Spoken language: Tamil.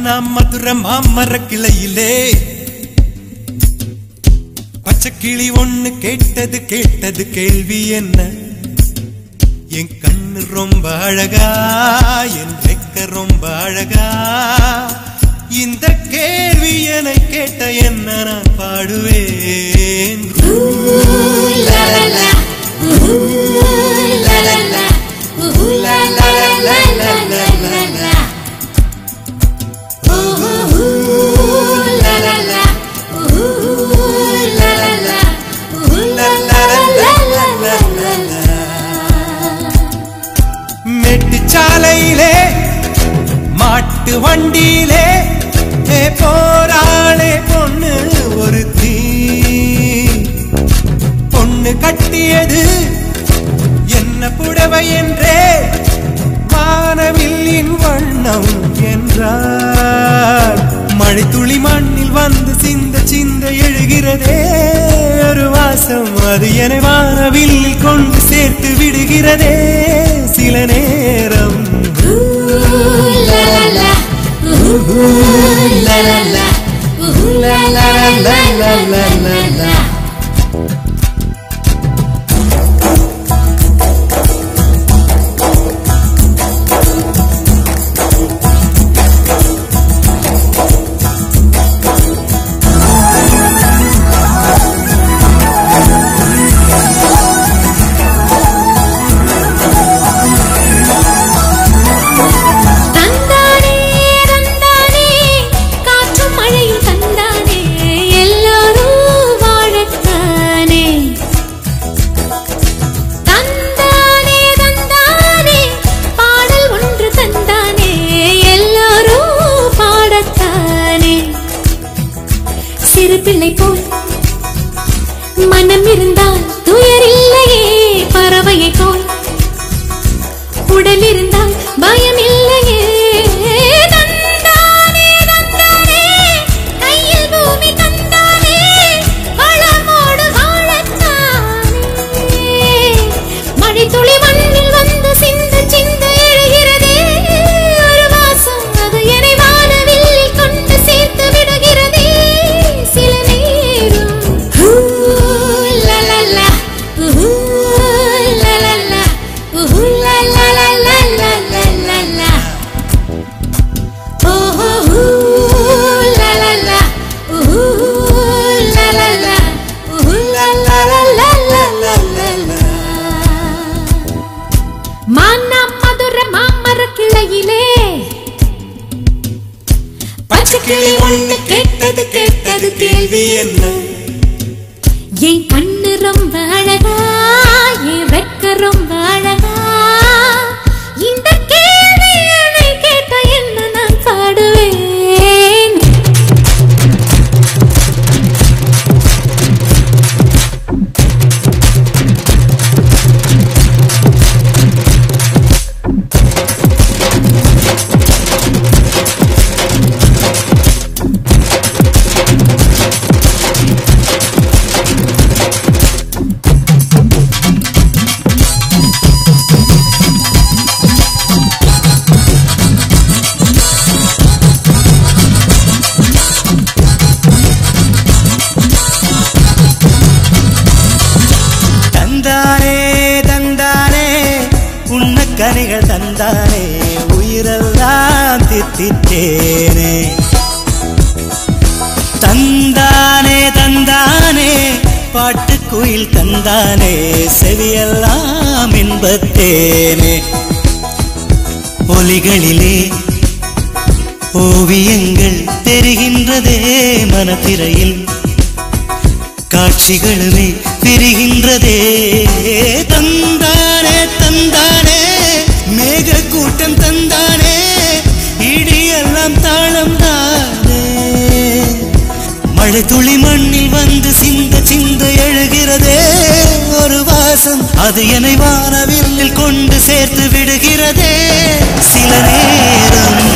மானா மதுர மாமர கிளையிலே பச்சை கிளி ஒண்ணு கேட்டது கேட்டது கேள்வி என்ன என் கண்ணு ரொம்ப அழகா என் வெக்க ரொம்ப அழகா இந்த கேள்வி என கேட்ட என்ன நான் பாடுவேன் மெட்டுச்சாலையிலே மாட்டு வண்டியிலே ஏ போராளே பொண்ணு ஒரு தீ பொண்ணு கட்டியது என்ன புடவை என்றே வானவில்லின் வண்ணம் என்றார் மழை துளி மண்ணில் வந்து சிந்த சிந்த எழுகிறதே ஒரு வாசம் அது என வானவில்லில் கொண்டு சேர்த்து விடுகிறதே சில நேரம் தந்தானே தந்தானே காற்றும் மழையும் தந்தானே எல்லாரும் வாழத்தானே தந்தானே தந்தானே பாடல் ஒன்று தந்தானே எல்லாரும் பாடத்தானே சிறு பிள்ளை போல் மனம் இருந்தால் துயர் இல்லையே பறவையை போல் உடல் இருந்தால் பயம் இல்லையே தந்தானே தந்தானே கையில் பூமி தந்தானே வளமோடு வாழத்தானே மழை துளி மண்ணில் வந்து சிந்து சிந்து எழுகிறதே ஒரு வாசம் அது என்னை வானவில்லில் கொண்டு சேர்த்து விடுகிறதே சில நேரம் ஹூ, லலலா, ஊஹூ, லலலா, ஊஹூ, லலலலலலலலா. ஓஹோ, ஊ, லலலா, ஊஹூ, லலலா, ஊஹூ, லலலலலலலலா. மானா மதுர மாமர கிளையிலே பச்சை கிளி ஒண்ணு கேட்டது கேட்டது கேள்வி என்ன என் கண்ணு ரொம்ப அழகா என் வெக்க ரொம்ப அழகா இந்த கேள்வி என்னை கேட்ட என்ன நான் பாடுவேன் தந்தானே தந்தானே உண்ணக்கனிகள் தந்தானே உயிரெல்லாம் தித்தித்தேனே தந்தானே தந்தானே பாட்டுக்குயில் தந்தானே செவியெல்லாம் இன்பத்தேனே ஒலிகளிலே ஓவியங்கள் தெரிகின்றதே மனத்திரையில் காட்சிகளுமே பிரிகின்றதே தந்தானே தந்தானே மேக கூட்டம் தந்தானே இடியெல்லாம் தாளம் தானே மழை துளி மண்ணில் வந்து சிந்த சிந்த எழுகிறதே ஒரு வாசம் அது என்னை வானவில்லில் கொண்டு சேர்த்து விடுகிறதே சில நேரம்